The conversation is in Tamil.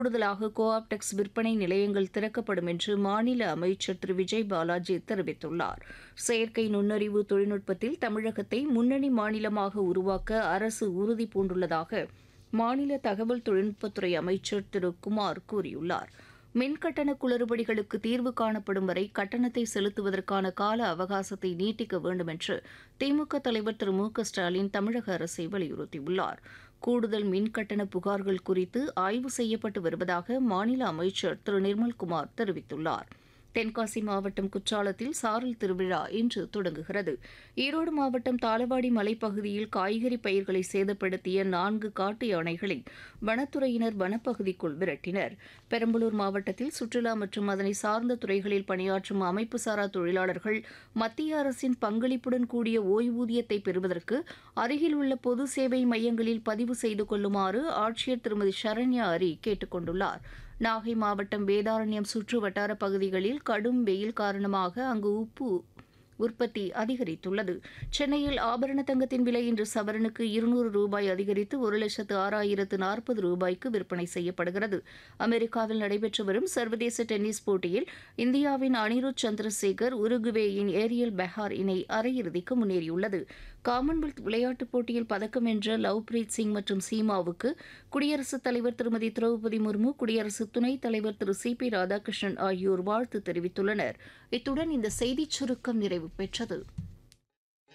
கூடுதலாக கோஆப்டெக்ஸ் விற்பனை நிலையங்கள் திறக்கப்படும் என்று மாநில அமைச்சர் திரு விஜய் பாலாஜி தெரிவித்துள்ளார் செயற்கை நுண்ணறிவு தொழில்நுட்பத்தில் தமிழகத்தை முன்னணி மாநிலமாக உருவாக்க அரசு உறுதி பூண்டுள்ளதாக மாநில தகவல் தொழில்நுட்பத்துறை அமைச்சர் திரு குமார் கூறியுள்ளார் மின்கட்டண குளறுபடிகளுக்கு தீர்வு காணப்படும் வரை கட்டணத்தை செலுத்துவதற்கான கால அவகாசத்தை நீட்டிக்க வேண்டும் என்று திமுக தலைவர் திரு மு க ஸ்டாலின் தமிழக அரசை வலியுறுத்தியுள்ளார் கூடுதல் மின்கட்டண புகார்கள் குறித்து ஆய்வு செய்யப்பட்டு வருவதாக மாநில அமைச்சர் திரு நிர்மல்குமார் தெரிவித்துள்ளார் தென்காசி மாவட்டம் குற்றாலத்தில் சாரல் திருவிழா இன்று தொடங்குகிறது ஈரோடு மாவட்டம் தாளவாடி மலைப்பகுதியில் காய்கறி பயிர்களை சேதப்படுத்திய நான்கு காட்டு யானைகளை வனத்துறையினர் வனப்பகுதிக்குள் விரட்டினர் பெரம்பலூர் மாவட்டத்தில் சுற்றுலா மற்றும் அதனை சார்ந்த துறைகளில் பணியாற்றும் அமைப்பு சாரா தொழிலாளர்கள் மத்திய அரசின் பங்களிப்புடன் கூடிய ஓய்வூதியத்தை பெறுவதற்கு அருகில் உள்ள பொது சேவை மையங்களில் பதிவு செய்து கொள்ளுமாறு ஆட்சியர் திருமதி சரண்யா அரி கேட்டுக் கொண்டுள்ளார் நாகை மாவட்டம் வேதாரண்யம் சுற்று வட்டார பகுதிகளில் கடும் வெயில் காரணமாக அங்கு உப்பு உற்பத்தி அதிகரித்துள்ளது சென்னையில் ஆபரண தங்கத்தின் விலை இன்று சவரனுக்கு இருநூறு ரூபாய் அதிகரித்து ஒரு லட்சத்து ஆறாயிரத்து நாற்பது ரூபாய்க்கு விற்பனை செய்யப்படுகிறது அமெரிக்காவில் நடைபெற்று வரும் சர்வதேச டென்னிஸ் போட்டியில் இந்தியாவின் அனிருத் சந்திரசேகர் உருகுவேயின் ஏரியல் பெஹார் இணை அரையிறுதிக்கு முன்னேறியுள்ளது காமன்வெல்த் விளையாட்டுப் போட்டியில் பதக்கம் வென்ற லவ்பிரீத் சிங் மற்றும் சீமாவுக்கு குடியரசுத் தலைவர் திருமதி திரௌபதி முர்மு குடியரசு துணைத் தலைவர் திரு சி பி ராதாகிருஷ்ணன் ஆகியோர் வாழ்த்து தெரிவித்துள்ளனர் இத்துடன் இந்த செய்திச் சுருக்கம் நிறைவு பெற்றது